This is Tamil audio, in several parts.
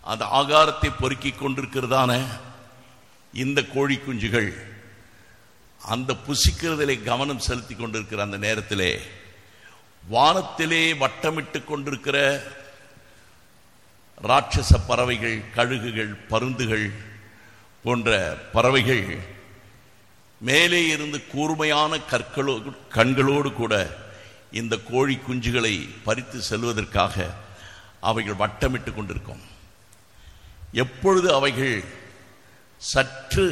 அந்த ஆகாரத்தை பொறுக்கிக் கொண்டிருக்கிறதான இந்த கோழி குஞ்சுகள் அந்த புசிக்கிறதிலே கவனம் செலுத்தி கொண்டிருக்கிற அந்த நேரத்திலே வானத்திலே வட்டமிட்டு கொண்டிருக்கிற ராட்சச பறவைகள் கழுகுகள் பருந்துகள் போன்ற பறவைகள் மேலே இருந்து கூர்மையான கற்களோ கண்களோடு கூட இந்த கோழி குஞ்சுகளை பறித்து செல்வதற்காக அவைகள் வட்டமிட்டு கொண்டிருக்கும் எப்பொழுது அவைகள் சற்று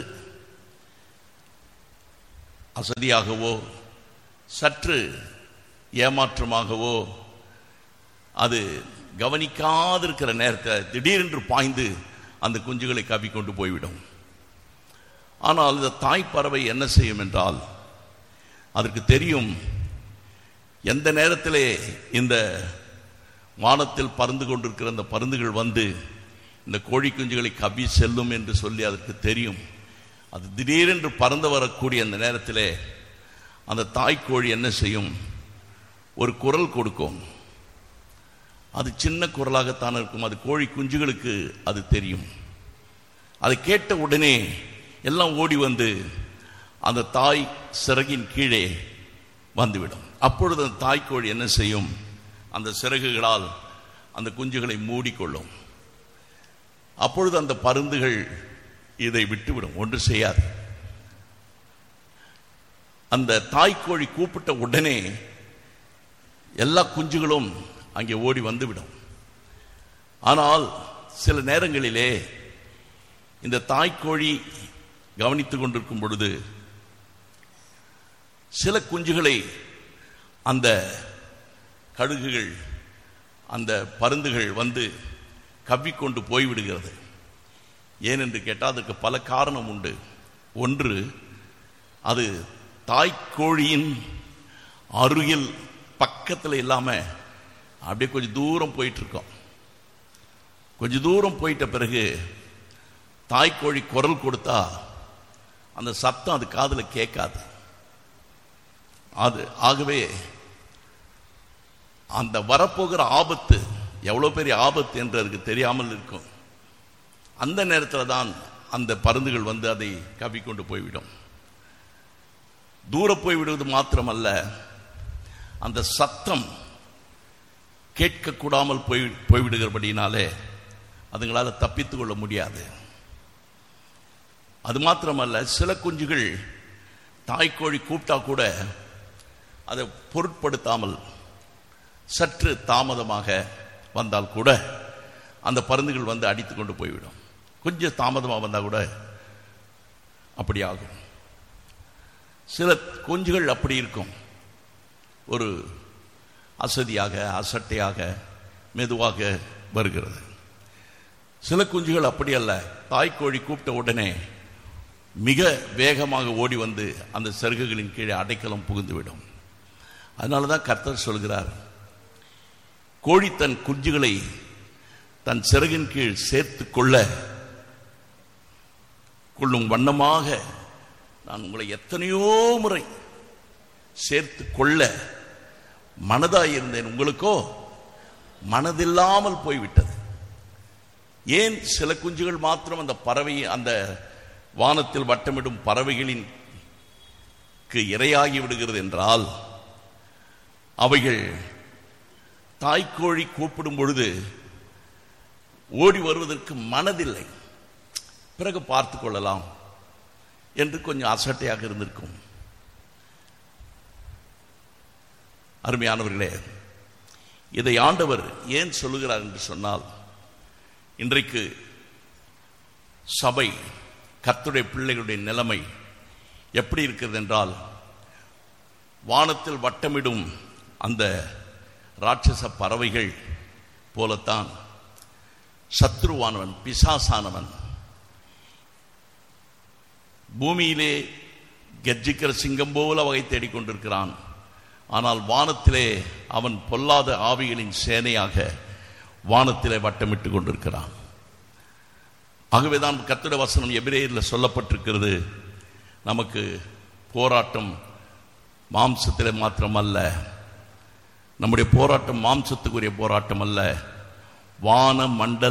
அசதியாகவோ சற்று ஏமாற்றமாகவோ அது கவனிக்காதிருக்கிற நேரத்தில் திடீரென்று பாய்ந்து அந்த குஞ்சுகளை கவிக்கொண்டு போய்விடும் ஆனால் இந்த தாய் பறவை என்ன செய்யும் என்றால் அதற்கு தெரியும் எந்த நேரத்திலே இந்த வானத்தில் பறந்து கொண்டிருக்கிற அந்த பருந்துகள் வந்து இந்த கோழி குஞ்சுகளை கவி செல்லும் என்று சொல்லி அதற்கு தெரியும் அது திடீரென்று பறந்து வரக்கூடிய அந்த நேரத்திலே அந்த தாய்க்கோழி என்ன செய்யும் ஒரு குரல் கொடுக்கும் அது சின்ன குரலாகத்தான் இருக்கும் அது கோழி குஞ்சுகளுக்கு அது தெரியும் அதை கேட்ட உடனே எல்லாம் ஓடி வந்து அந்த தாய் சிறகின் கீழே வந்துவிடும் அப்பொழுது அந்த தாய்க்கோழி என்ன செய்யும் அந்த சிறகுகளால் அந்த குஞ்சுகளை மூடிக்கொள்ளும் அப்பொழுது அந்த பருந்துகள் இதை விட்டுவிடும் ஒன்று செய்யாது அந்த தாய்க்கோழி கூப்பிட்ட உடனே எல்லா குஞ்சுகளும் அங்கே ஓடி வந்துவிடும் ஆனால் சில நேரங்களிலே இந்த தாய்க்கோழி கவனித்துக் கொண்டிருக்கும் பொழுது சில குஞ்சுகளை அந்த கழுகுகள் அந்த பருந்துகள் வந்து கவ்விக்கொண்டு போய்விடுகிறது ஏனென்று கேட்டால் அதற்கு பல காரணம் உண்டு ஒன்று அது தாய்க்கோழியின் அருகில் பக்கத்தில் இல்லாமல் அப்படியே கொஞ்சம் தூரம் போயிட்டு இருக்கோம் கொஞ்சம் தூரம் போயிட்ட பிறகு தாய்க்கோழி குரல் கொடுத்தா அந்த சத்தம் அது காதில் கேட்காது அது ஆகவே அந்த வரப்போகிற ஆபத்து எவ்வளோ பெரிய ஆபத்து என்று அதுக்கு தெரியாமல் இருக்கும் அந்த நேரத்தில் தான் அந்த பருந்துகள் வந்து அதை கவிக்கொண்டு போய்விடும் தூர போய்விடுவது மாத்திரமல்ல அந்த சத்தம் கேட்கக்கூடாமல் போய் போய்விடுகிறபடினாலே அதுங்களால் தப்பித்து கொள்ள முடியாது அது மாத்திரமல்ல சில குஞ்சுகள் தாய்க்கோழி கூப்பிட்டா கூட அதை பொருட்படுத்தாமல் சற்று தாமதமாக வந்தால் கூட அந்த பருந்துகள் வந்து அடித்து கொண்டு போய்விடும் கொஞ்சம் தாமதமாக வந்தால் கூட அப்படி ஆகும் சில குஞ்சுகள் அப்படி இருக்கும் ஒரு அசதியாக அசட்டையாக மெதுவாக வருகிறது சில குஞ்சுகள் அப்படி அல்ல தாய்க்கோழி கூப்பிட்ட உடனே மிக வேகமாக ஓடி வந்து அந்த சருகுகளின் கீழே அடைக்கலம் புகுந்துவிடும் அதனால தான் கர்த்தர் சொல்கிறார் கோழி தன் குஞ்சுகளை தன் சிறகின் கீழ் சேர்த்து கொள்ள கொள்ளும் வண்ணமாக நான் உங்களை எத்தனையோ முறை சேர்த்து கொள்ள மனதாயிருந்தேன் உங்களுக்கோ மனதில்லாமல் போய்விட்டது ஏன் சில குஞ்சுகள் மாத்திரம் அந்த பறவை அந்த வானத்தில் வட்டமிடும் பறவைகளின் இரையாகி விடுகிறது என்றால் அவைகள் தாய்க்கோழி கூப்பிடும் பொழுது ஓடி வருவதற்கு மனதில்லை பிறகு பார்த்து கொள்ளலாம் என்று கொஞ்சம் அசட்டையாக இருந்திருக்கும் அருமையானவர்களே இதை ஆண்டவர் ஏன் சொல்லுகிறார் என்று சொன்னால் இன்றைக்கு சபை கர்த்துடைய பிள்ளைகளுடைய நிலைமை எப்படி இருக்கிறது என்றால் வானத்தில் வட்டமிடும் அந்த ராட்சச பறவைகள் போலத்தான் சத்ருவானவன் பிசாசானவன் பூமியிலே கர்ஜிக்கிற சிங்கம் போல வகை தேடிக்கொண்டிருக்கிறான் ஆனால் வானத்திலே அவன் பொல்லாத ஆவிகளின் சேனையாக வானத்திலே வட்டமிட்டு கொண்டிருக்கிறான் ஆகவேதான் கத்திர வசனம் எபிரேயரில் சொல்லப்பட்டிருக்கிறது நமக்கு போராட்டம் மாம்சத்தில் மாத்திரமல்ல நம்முடைய போராட்டம் மாம்சத்துக்குரிய போராட்டம் அல்ல வான மண்டல